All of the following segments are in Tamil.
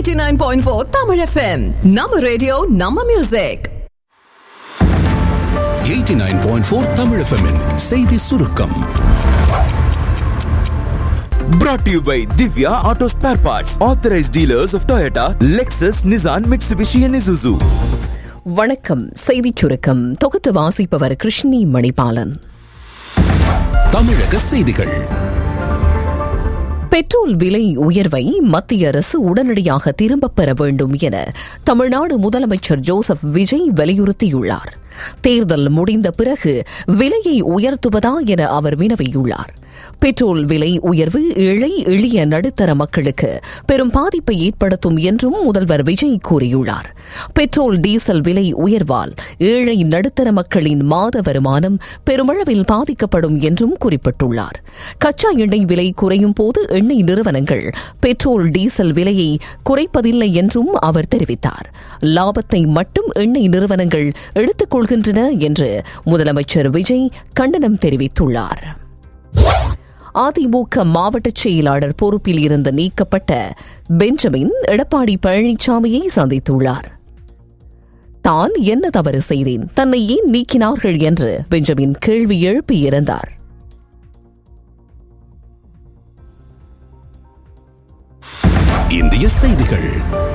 89.4 Tamil FM நம்ம ரேடியோ நம்ம மியூசிக் 89.4 தமிழ் எஃப்எம்மின் செய்தி சுருக்கம் Brought to you by Divya Auto Spare Parts, authorized dealers of Toyota, Lexus, Nissan, Mitsubishi, and Isuzu. வணக்கம் செய்திச் சுருக்கம் தொகுத்து வாசிப்பவர் கிருஷ்ணி மணிபாலன் தமிழக செய்திகள் பெட்ரோல் விலை உயர்வை மத்திய அரசு உடனடியாக திரும்பப் பெற வேண்டும் என தமிழ்நாடு முதலமைச்சர் ஜோசப் விஜய் வலியுறுத்தியுள்ளார் தேர்தல் முடிந்த பிறகு விலையை உயர்த்துவதா என அவர் வினவியுள்ளார் பெட்ரோல் விலை உயர்வு ஏழை எளிய நடுத்தர மக்களுக்கு பெரும் பாதிப்பை ஏற்படுத்தும் என்றும் முதல்வர் விஜய் கூறியுள்ளார் பெட்ரோல் டீசல் விலை உயர்வால் ஏழை நடுத்தர மக்களின் மாத வருமானம் பெருமளவில் பாதிக்கப்படும் என்றும் குறிப்பிட்டுள்ளார் கச்சா எண்ணெய் விலை குறையும் போது எண்ணெய் நிறுவனங்கள் பெட்ரோல் டீசல் விலையை குறைப்பதில்லை என்றும் அவர் தெரிவித்தார் லாபத்தை மட்டும் எண்ணெய் நிறுவனங்கள் எடுத்துக் கொள்கின்றன என்று முதலமைச்சர் விஜய் கண்டனம் தெரிவித்துள்ளார் அதிமுக மாவட்ட செயலாளர் பொறுப்பில் இருந்து நீக்கப்பட்ட பெஞ்சமின் எடப்பாடி பழனிசாமியை சந்தித்துள்ளார் தான் என்ன தவறு செய்தேன் தன்னை ஏன் நீக்கினார்கள் என்று பெஞ்சமின் கேள்வி எழுப்பியிருந்தார் இந்திய செய்திகள்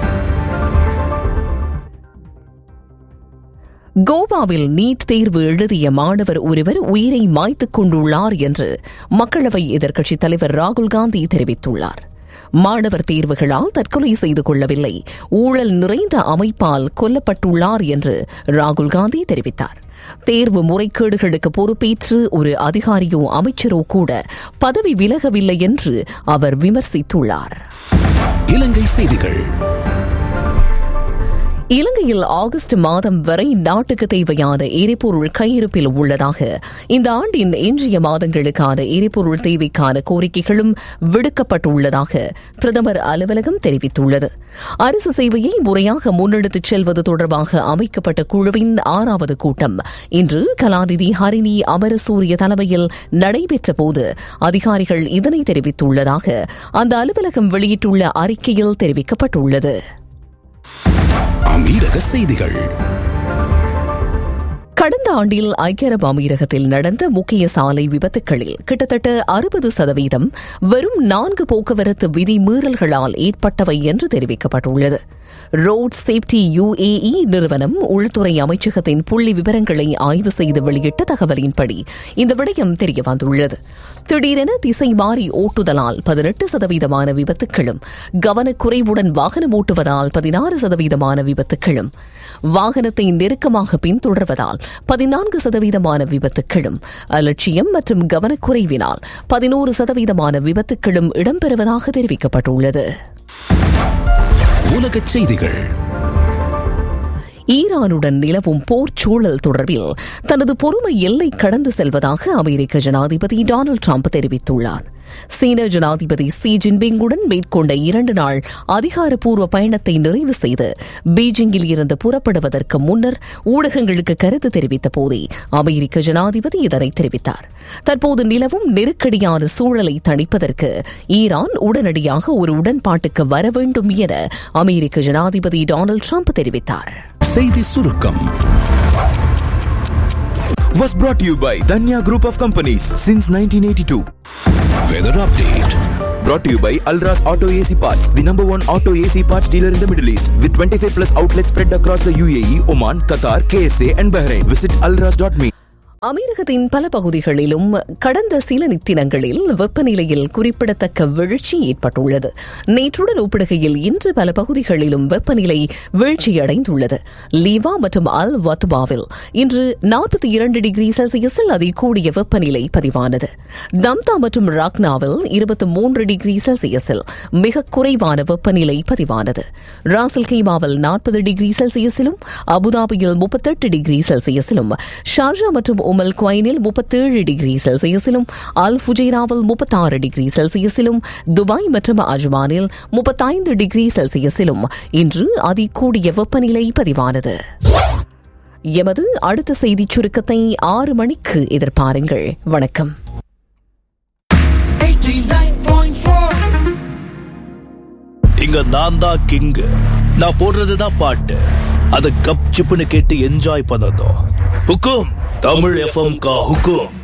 கோவாவில் நீட் தேர்வு எழுதிய மாணவர் ஒருவர் உயிரை மாய்த்துக் கொண்டுள்ளார் என்று மக்களவை எதிர்க்கட்சித் தலைவர் ராகுல் காந்தி தெரிவித்துள்ளார் மாணவர் தேர்வுகளால் தற்கொலை செய்து கொள்ளவில்லை ஊழல் நிறைந்த அமைப்பால் கொல்லப்பட்டுள்ளார் என்று ராகுல் காந்தி தெரிவித்தார் தேர்வு முறைகேடுகளுக்கு பொறுப்பேற்று ஒரு அதிகாரியோ அமைச்சரோ கூட பதவி விலகவில்லை என்று அவர் விமர்சித்துள்ளார் இலங்கை செய்திகள் இலங்கையில் ஆகஸ்ட் மாதம் வரை நாட்டுக்கு தேவையான எரிபொருள் கையிருப்பில் உள்ளதாக இந்த ஆண்டின் எஞ்சிய மாதங்களுக்கான எரிபொருள் தேவைக்கான கோரிக்கைகளும் விடுக்கப்பட்டுள்ளதாக பிரதமர் அலுவலகம் தெரிவித்துள்ளது அரசு சேவையை முறையாக முன்னெடுத்துச் செல்வது தொடர்பாக அமைக்கப்பட்ட குழுவின் ஆறாவது கூட்டம் இன்று கலாநிதி ஹரிணி அமரசூரிய தலைமையில் நடைபெற்ற போது அதிகாரிகள் இதனை தெரிவித்துள்ளதாக அந்த அலுவலகம் வெளியிட்டுள்ள அறிக்கையில் தெரிவிக்கப்பட்டுள்ளது அமீரக செய்திகள் கடந்த ஆண்டில் ஐக்கிய அரபு அமீரகத்தில் நடந்த முக்கிய சாலை விபத்துகளில் கிட்டத்தட்ட அறுபது சதவீதம் வெறும் நான்கு போக்குவரத்து விதி மீறல்களால் ஏற்பட்டவை என்று தெரிவிக்கப்பட்டுள்ளது ரோட் சேப்டி யுஏஇ நிறுவனம் உள்துறை அமைச்சகத்தின் புள்ளி விவரங்களை ஆய்வு செய்து வெளியிட்ட தகவலின்படி இந்த விடயம் தெரியவந்துள்ளது திடீரென திசை மாறி ஓட்டுதலால் பதினெட்டு சதவீதமான விபத்துகளும் கவனக்குறைவுடன் வாகனம் ஓட்டுவதால் பதினாறு சதவீதமான விபத்துகளும் வாகனத்தை நெருக்கமாக பின்தொடர்வதால் பதினான்கு சதவீதமான விபத்துகளும் அலட்சியம் மற்றும் கவனக்குறைவினால் பதினோரு சதவீதமான விபத்துகளும் இடம்பெறுவதாக தெரிவிக்கப்பட்டுள்ளது உலக செய்திகள் ஈரானுடன் நிலவும் போர் சூழல் தொடர்பில் தனது பொறுமை எல்லை கடந்து செல்வதாக அமெரிக்க ஜனாதிபதி டொனால்டு டிரம்ப் தெரிவித்துள்ளார் சீன ஜனாதிபதி சி ஜின்பிங்குடன் மேற்கொண்ட இரண்டு நாள் அதிகாரப்பூர்வ பயணத்தை நிறைவு செய்து பீஜிங்கில் இருந்து புறப்படுவதற்கு முன்னர் ஊடகங்களுக்கு கருத்து தெரிவித்த போதே அமெரிக்க ஜனாதிபதி இதனை தெரிவித்தார் தற்போது நிலவும் நெருக்கடியான சூழலை தணிப்பதற்கு ஈரான் உடனடியாக ஒரு உடன்பாட்டுக்கு வர வேண்டும் என அமெரிக்க ஜனாதிபதி டொனால்டு டிரம்ப் தெரிவித்தார் செய்தி சுருக்கம் Was brought to you by Danya Group of Companies since 1982. Weather update Brought to you by Alras Auto AC Parts, the number one auto AC parts dealer in the Middle East, with 25 plus outlets spread across the UAE, Oman, Qatar, KSA, and Bahrain. Visit alras.me. அமீரகத்தின் பல பகுதிகளிலும் கடந்த சில தினங்களில் வெப்பநிலையில் குறிப்பிடத்தக்க வீழ்ச்சி ஏற்பட்டுள்ளது நேற்றுடன் ஒப்பிடுகையில் இன்று பல பகுதிகளிலும் வெப்பநிலை வீழ்ச்சியடைந்துள்ளது லீவா மற்றும் அல் வத்துபாவில் இன்று நாற்பத்தி இரண்டு டிகிரி செல்சியஸில் அதிகூடிய வெப்பநிலை பதிவானது தம்தா மற்றும் ராக்னாவில் இருபத்தி மூன்று டிகிரி செல்சியஸில் மிக குறைவான வெப்பநிலை பதிவானது ராசல் கைமாவில் நாற்பது டிகிரி செல்சியஸிலும் அபுதாபியில் முப்பத்தெட்டு டிகிரி செல்சியஸிலும் ஷார்ஜா மற்றும் உமல் குவைனில் முப்பத்தேழு டிகிரி செல்சியஸிலும் அல் ஃபுஜைராவில் முப்பத்தாறு டிகிரி செல்சியஸிலும் துபாய் மற்றும் அஜ்மானில் முப்பத்தைந்து டிகிரி செல்சியஸிலும் இன்று அதிகூடிய வெப்பநிலை பதிவானது எமது அடுத்த செய்திச் சுருக்கத்தை ஆறு மணிக்கு எதிர்பாருங்கள் வணக்கம் இங்க நான் தான் கிங்கு நான் போடுறதுதான் பாட்டு அதை கப் சிப்புன்னு கேட்டு என்ஜாய் பண்ணதும் ஹுக்கும் தமிழ் எஃப்எம் கா ஹுக்கும்